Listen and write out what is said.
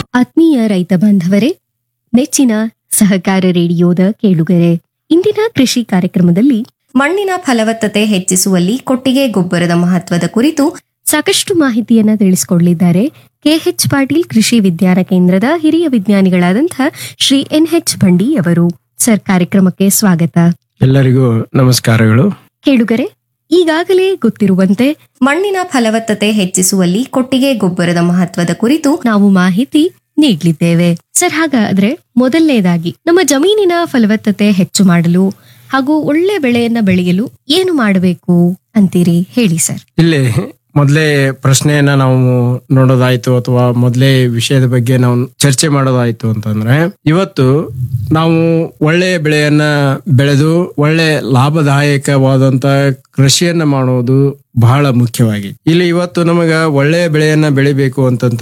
ಆತ್ಮೀಯ ರೈತ ಬಾಂಧವರೇ ನೆಚ್ಚಿನ ಸಹಕಾರ ರೇಡಿಯೋದ ಕೇಳುಗರೆ ಇಂದಿನ ಕೃಷಿ ಕಾರ್ಯಕ್ರಮದಲ್ಲಿ ಮಣ್ಣಿನ ಫಲವತ್ತತೆ ಹೆಚ್ಚಿಸುವಲ್ಲಿ ಕೊಟ್ಟಿಗೆ ಗೊಬ್ಬರದ ಮಹತ್ವದ ಕುರಿತು ಸಾಕಷ್ಟು ಮಾಹಿತಿಯನ್ನ ತಿಳಿಸಿಕೊಡಲಿದ್ದಾರೆ ಕೆಎಚ್ ಪಾಟೀಲ್ ಕೃಷಿ ವಿಜ್ಞಾನ ಕೇಂದ್ರದ ಹಿರಿಯ ವಿಜ್ಞಾನಿಗಳಾದಂತಹ ಶ್ರೀ ಎನ್ ಎಚ್ ಬಂಡಿ ಅವರು ಸರ್ ಕಾರ್ಯಕ್ರಮಕ್ಕೆ ಸ್ವಾಗತ ಎಲ್ಲರಿಗೂ ನಮಸ್ಕಾರಗಳು ಕೇಳುಗರೆ ಈಗಾಗಲೇ ಗೊತ್ತಿರುವಂತೆ ಮಣ್ಣಿನ ಫಲವತ್ತತೆ ಹೆಚ್ಚಿಸುವಲ್ಲಿ ಕೊಟ್ಟಿಗೆ ಗೊಬ್ಬರದ ಮಹತ್ವದ ಕುರಿತು ನಾವು ಮಾಹಿತಿ ನೀಡಲಿದ್ದೇವೆ ಸರ್ ಹಾಗಾದ್ರೆ ಮೊದಲನೇದಾಗಿ ನಮ್ಮ ಜಮೀನಿನ ಫಲವತ್ತತೆ ಹೆಚ್ಚು ಮಾಡಲು ಹಾಗೂ ಒಳ್ಳೆ ಬೆಳೆಯನ್ನ ಬೆಳೆಯಲು ಏನು ಮಾಡಬೇಕು ಅಂತೀರಿ ಹೇಳಿ ಸರ್ ಇಲ್ಲಿ ಮೊದಲೇ ಪ್ರಶ್ನೆಯನ್ನ ನಾವು ನೋಡೋದಾಯ್ತು ಅಥವಾ ಮೊದಲೇ ವಿಷಯದ ಬಗ್ಗೆ ನಾವು ಚರ್ಚೆ ಮಾಡೋದಾಯ್ತು ಅಂತಂದ್ರೆ ಇವತ್ತು ನಾವು ಒಳ್ಳೆಯ ಬೆಳೆಯನ್ನ ಬೆಳೆದು ಒಳ್ಳೆ ಲಾಭದಾಯಕವಾದಂತ ಕೃಷಿಯನ್ನ ಮಾಡುವುದು ಬಹಳ ಮುಖ್ಯವಾಗಿ ಇಲ್ಲಿ ಇವತ್ತು ನಮಗ ಒಳ್ಳೆಯ ಬೆಳೆಯನ್ನ ಬೆಳಿಬೇಕು ಅಂತಂತ